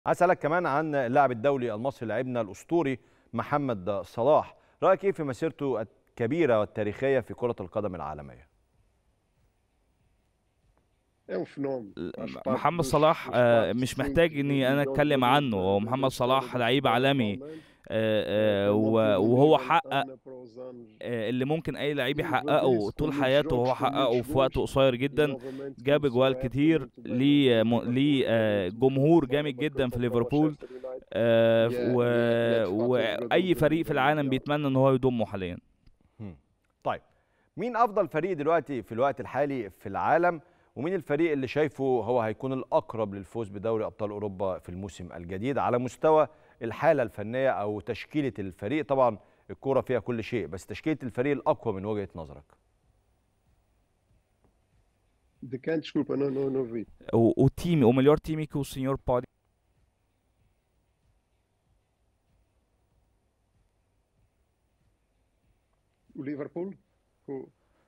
عايز اسالك كمان عن اللاعب الدولي المصري لاعبنا الاسطوري محمد صلاح رايك ايه في مسيرته الكبيره والتاريخيه في كره القدم العالميه É um fenómeno. faz parte محمد dos- صلاح dos آه، quatro, مش cinco محتاج اني انا milhões de اتكلم عنه هو jogadores محمد صلاح لعيب عالمي atualmente. آه، آه، Ele و- manteve o وهو nível حقق ano após ano. آه، اللي ممكن اي لعيب E يحققه valoriza طول com حياته muitos وهو jogos, com حققه muitos في وقت gols. قصير E جدا novamente جاب começou اجوال a época كتير muito bem ليه no م- ليه آه، Liverpool, جمهور fora جامد da جدا في contra o ليفربول Manchester United. آه، Yeah, و- yeah, yeah, de fato, واي jogador فريق في العالم mundial. بيتمنى ان هو يضمه حاليا هم. طيب مين افضل فريق دلوقتي في الوقت الحالي في العالم ومين الفريق اللي شايفه هو هيكون الاقرب للفوز بدوري ابطال اوروبا في الموسم الجديد على مستوى الحاله الفنيه او تشكيله الفريق طبعا الكوره فيها كل شيء بس تشكيله الفريق الاقوى من وجهه نظرك De quem? Desculpa, não, não, não vi. o, o time o melhor time que o senhor pode O Liverpool? O-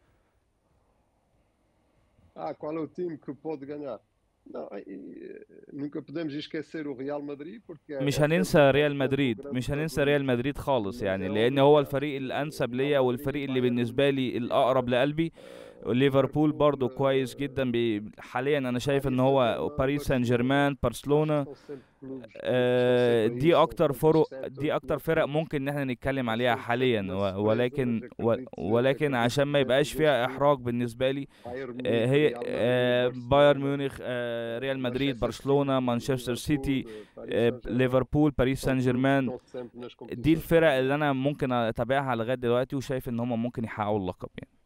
Ah, qual é o time que pode ganhar? Não, e- e, nunca podemos esquecer o Real Madrid porque é- مش é هننسى sempre- ريال sempre o مدريد grande مش هننسى favorito. ريال مدريد خالص يعني Mas é لان o- هو الفريق الانسب ليا والفريق اللي بالنسبه لي الاقرب لقلبي ليفربول برضو كويس جدا بي- حاليا انا شايف ان هو باريس سان جيرمان برشلونه آه، دي اكتر فرق دي اكتر فرق ممكن ان احنا نتكلم عليها حاليا و- ولكن و- ولكن عشان ما يبقاش فيها احراج بالنسبه لي آه، هي آه، بايرن ميونخ آه، ريال مدريد برشلونه مانشستر سيتي آه، ليفربول باريس سان جيرمان دي الفرق اللي انا ممكن اتابعها لغايه دلوقتي وشايف ان هم ممكن يحققوا اللقب يعني